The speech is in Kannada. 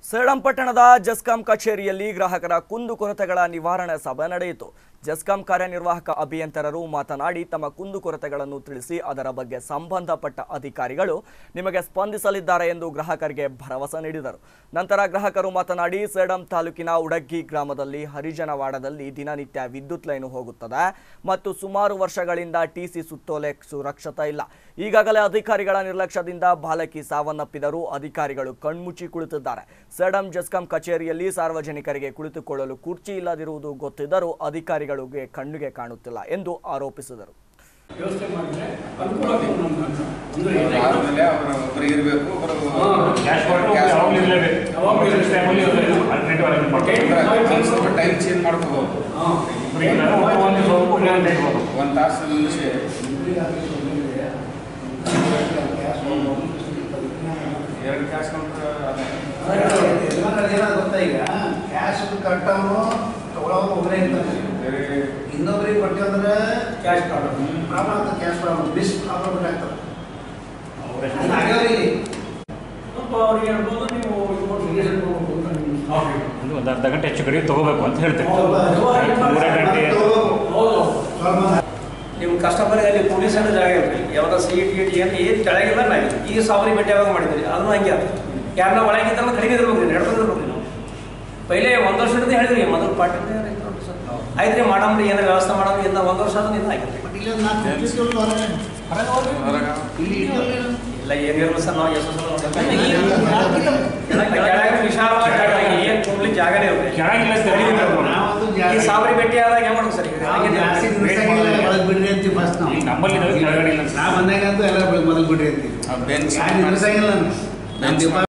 ಸೇಡಂ ಪಟ್ಟಣದ ಜಸ್ಕಾಂ ಕಚೇರಿಯಲ್ಲಿ ಗ್ರಾಹಕರ ಕುಂದುಕೊರತೆಗಳ ನಿವಾರಣೆ ಸಭೆ ನಡೆಯಿತು ಜಸ್ಕಾಂ ಕಾರ್ಯನಿರ್ವಾಹಕ ಅಭಿಯಂತರರು ಮಾತನಾಡಿ ತಮ್ಮ ಕುಂದುಕೊರತೆಗಳನ್ನು ತಿಳಿಸಿ ಅದರ ಬಗ್ಗೆ ಸಂಬಂಧಪಟ್ಟ ಅಧಿಕಾರಿಗಳು ನಿಮಗೆ ಸ್ಪಂದಿಸಲಿದ್ದಾರೆ ಎಂದು ಗ್ರಾಹಕರಿಗೆ ಭರವಸೆ ನೀಡಿದರು ನಂತರ ಗ್ರಾಹಕರು ಮಾತನಾಡಿ ಸೇಡಂ ತಾಲೂಕಿನ ಉಡಗ್ಗಿ ಗ್ರಾಮದಲ್ಲಿ ಹರಿಜನವಾಡದಲ್ಲಿ ದಿನನಿತ್ಯ ವಿದ್ಯುತ್ ಲೈನು ಹೋಗುತ್ತದೆ ಮತ್ತು ಸುಮಾರು ವರ್ಷಗಳಿಂದ ಟಿಸಿ ಸುತ್ತೋಲೆ ಸುರಕ್ಷತೆ ಇಲ್ಲ ಈಗಾಗಲೇ ಅಧಿಕಾರಿಗಳ ನಿರ್ಲಕ್ಷ್ಯದಿಂದ ಬಾಲಕಿ ಸಾವನ್ನಪ್ಪಿದರೂ ಅಧಿಕಾರಿಗಳು ಕಣ್ಮುಚ್ಚಿ ಕುಳಿತಿದ್ದಾರೆ ಸೇಡಂ ಜಸ್ಕಾಂ ಕಚೇರಿಯಲ್ಲಿ ಸಾರ್ವಜನಿಕರಿಗೆ ಕುಳಿತುಕೊಳ್ಳಲು ಕುರ್ಚಿ ಇಲ್ಲದಿರುವುದು ಗೊತ್ತಿದ್ದರೂ ಅಧಿಕಾರಿಗಳಿಗೆ ಕಣ್ಣಿಗೆ ಕಾಣುತ್ತಿಲ್ಲ ಎಂದು ಆರೋಪಿಸಿದರು ವ್ಯವಸ್ಥೆ ಮಾಡಿದ್ರೆ ಅನುಕೂಲ ಆಗ್ತದೆ ನಮ್ಗೆ ಅಂತ. ಅಂದ್ರೆ ಆದ್ಮೇಲೆ ಅವರು ಒಬ್ರು ಇರಬೇಕು ಒಬ್ರು ಕ್ಯಾಶ್ ಕೊಟ್ಟು ಯಾವಾಗಲೂ ಇರಲೇಬೇಕು ಯಾವಾಗ್ಲೂ ಇರ್ಬೇಕು. ಟೈಮಲ್ಲಿ ಆಲ್ಟರ್ನೇಟಿವ್ ಅರೇಂಜ್ ಮಾಡ್ಕೊಂಡು ಸ್ವಲ್ಪ ಟೈಮ್ ಚೇಂಜ್ ಮಾಡ್ಕೋಬಹುದು ಹಾ. ಒಂದು ಸ್ವಲ್ಪ ಇನ್ನೊಂದು ಇರ್ಬೋದು ಒಂದ್ ತಾಸು ನಿಲ್ಲಿಸಿ ಎರಡು ಕ್ಯಾಶ್ ಕೌಂಟರ್ ಏನಾದ್ರು ಗೊತ್ತಾ ಈಗ ಕ್ಯಾಶ್ ಕಟ್ಟವನು ತಗೊಳ್ಳೋನು ಒಬ್ಬರೇ ಇರ್ತಾನೆ ಬೇರೆ ಇನ್ನೊಬ್ರಿಗೆ ಕೊಟ್ಟೆ ಅಂದ್ರೆ ಕ್ಯಾಶ್ ಕಾರ್ಡ್ ಪ್ರಾಬ್ಲಮ್ ಆಗ್ತದೆ ಕ್ಯಾಶ್ ಪ್ರಾಬ್ಲಮ್ ಬಿಸ್ ಪ್ರಾಬ್ಲಮ್ ಆಗ್ತದೆ ಅವರೇ ಆಗ್ಯಾವ್ರಿಗೆ ಸ್ವಲ್ಪ ಅವ್ರಿಗೆ ಹೇಳ್ಬೋದು ನೀವು ಇದು ಮಾಡಿ ಸಜೆಷನ್ ಕೊಡ್ಬೇಕು ಅಂತ ನಿಮ್ಗೆ ಒಂದು ಒಂದು ಅರ್ಧ ಗಂಟೆ ಹೆಚ್ಚು ಕಡಿಮೆ ತಗೋಬೇಕು ಅಂತ ಹೇಳ್ತೇವೆ ಹೌದು. ಮೂರೇ ಗಂಟೆ ಹೌದು ಸ್ವಲ್ಪ ನಿಮ್ಮ ಕಸ್ಟಮರ್ ಅಲ್ಲಿ ಪೊಲೀಸರ ಜಾಗ ಇರಲಿ ಯಾವ್ದೋ ಸಿ ಟಿ ಟಿ ಏನು ಏನು ಕೆಳಗಿಲ್ಲ ನಾಯಿ ಈ ಸಾವಿರ ಭೇಟಿ ಯಾವಾಗ ಮಾಡಿದ್ರಿ ಅದನ್ನು ಹಂಗೆ ಅದು ಯಾರನ್ನ ಒಳಗಿದ್ದಲ್ಲ ಕಡಿಮೆ ಇರ್ಬೇಕು ರೀ ನಡ್ಕೊಂಡಿರ್ಬೇಕು ನೀವು ಪೈಲೆ ಒಂದು ವರ್ಷದಿಂದ ಹೇಳಿದ್ರಿ ಮೊದಲು ಪಾರ್ಟಿಂದ ಆಯ್ತು ರೀ ಮಾಡಮ್ರಿ ಏನಾರ ವ್ಯವಸ್ಥೆ ಮಾಡಮ್ ಇಂದ ಒಂದು ವರ್ಷ ಆದ್ರೂ ಇಲ್ಲ ಆಗಿತ್ತು ಬಟ್ ಇಲ್ಲಿ ಒಂದು ನಾಲ್ಕು ಕುರ್ಚಿ ಇಟ್ಕೊಂಡು ಹೊರಗೆ. ಹೊರಗ ಇಲ್ಲಿ ಇಟ್ಕೊಳ್ಳಿ. ಇಲ್ಲ ಏನಿರಲ್ಲ ಸರ್ ನಾವು ಎಷ್ಟು ಕೆಳಗೆ ವಿಶಾಲವಾಗಿ ಜಾಗ ಇದೆ. ಏನ್ ಕೂಡ್ಲಿಕ್ಕೆ ಜಾಗನೇ ಇರುತ್ತೆ ಕೆಳಗಿಲ್ಲ ಸರ್ ನಾವಂತೂ ಈ ಜಾಸ್ತಿ- ಸಾವಿರ ಭೇಟಿ ಆದಾಗ ಏನು ಮಾಡೋದು ಸರ್ ಈಗ ನಾವು ಜಾಸ್ತಿ ನಿಲ್ಸಂಗಿಲ್ಲ, ಒಳಗ್ ಬಿಡ್ರಿ ಅಂತೀವಿ first ನಾವು. ಈಗ ನಮ್ಮಲ್ಲಿ ಇದಾವೆ, ಕೆಳಗಡೆ ಇಲ್ಲ ನಾ ಬಂದಾಗಂತೂ ಎಲ್ಲ ಮೊದಲು ಬಿಡ್ರಿ ಅಂತೀವಿ ಆ ಬೆಂಚ್ ಯಾರು ನಿಲ್ಸಂಗಿಲ್ಲ ನಾನು. ನಮ್ಮ